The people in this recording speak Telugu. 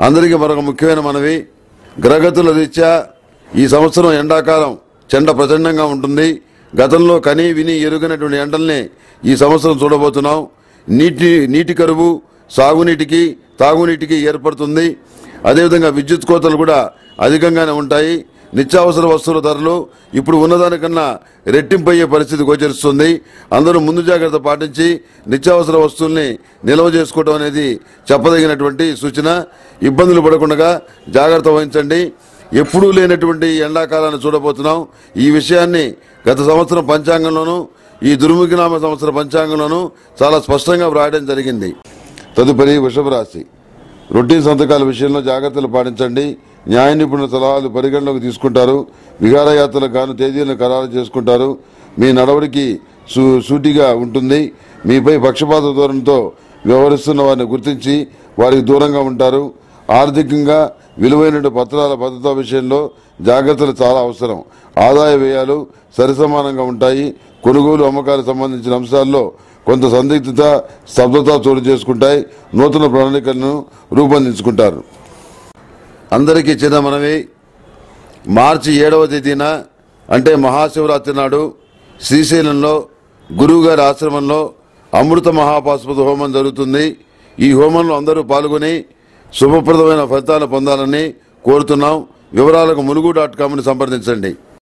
అందరికీ మరొక ముఖ్యమైన మనవి గ్రహగతుల రీత్యా ఈ సంవత్సరం ఎండాకాలం చెండ ప్రచండంగా ఉంటుంది గతంలో కని విని ఎరుగనటువంటి ఎండల్ని ఈ సంవత్సరం చూడబోతున్నాం నీటి నీటి కరువు సాగునీటికి తాగునీటికి ఏర్పడుతుంది అదేవిధంగా విద్యుత్ కోతలు కూడా అధికంగానే ఉంటాయి నిత్యావసర వస్తువుల ధరలు ఇప్పుడు ఉన్నదానికన్నా రెట్టింపయ్యే పరిస్థితి గోచరిస్తుంది అందరూ ముందు జాగ్రత్త పాటించి నిత్యావసర వస్తువుల్ని నిల్వ చేసుకోవడం అనేది చెప్పదగినటువంటి సూచన ఇబ్బందులు పడకుండా జాగ్రత్త వహించండి ఎప్పుడూ లేనటువంటి ఎండాకాలాన్ని చూడబోతున్నాం ఈ విషయాన్ని గత సంవత్సరం పంచాంగంలోనూ ఈ దుర్ముఖినామ సంవత్సర పంచాంగంలోనూ చాలా స్పష్టంగా వ్రాయడం జరిగింది తదుపరి వృషభ రాశి రొటీన్ సంతకాల విషయంలో జాగ్రత్తలు పాటించండి న్యాయ నిపుణుల సలహాలు పరిగణలోకి తీసుకుంటారు విహారయాత్రలకు గాను తేదీలను ఖరారు చేసుకుంటారు మీ నడవడికి సూ సూటిగా ఉంటుంది మీపై పక్షపాత ధోరణితో వ్యవహరిస్తున్న వారిని గుర్తించి వారికి దూరంగా ఉంటారు ఆర్థికంగా విలువైన పత్రాల భద్రత విషయంలో జాగ్రత్తలు చాలా అవసరం ఆదాయ వ్యయాలు సరిసమానంగా ఉంటాయి కొనుగోలు అమ్మకాలకు సంబంధించిన అంశాల్లో కొంత సందిగ్ధత స్తబ్దత చోటు చేసుకుంటాయి నూతన ప్రణాళికలను రూపొందించుకుంటారు అందరికీ చిన్న మనవి మార్చి ఏడవ తేదీన అంటే మహాశివరాత్రి నాడు శ్రీశైలంలో గురువుగారి ఆశ్రమంలో అమృత మహాపాశుపత హోమం జరుగుతుంది ఈ హోమంలో అందరూ పాల్గొని శుభప్రదమైన ఫలితాలు పొందాలని కోరుతున్నాం వివరాలకు ములుగు డాట్ కామ్ని సంప్రదించండి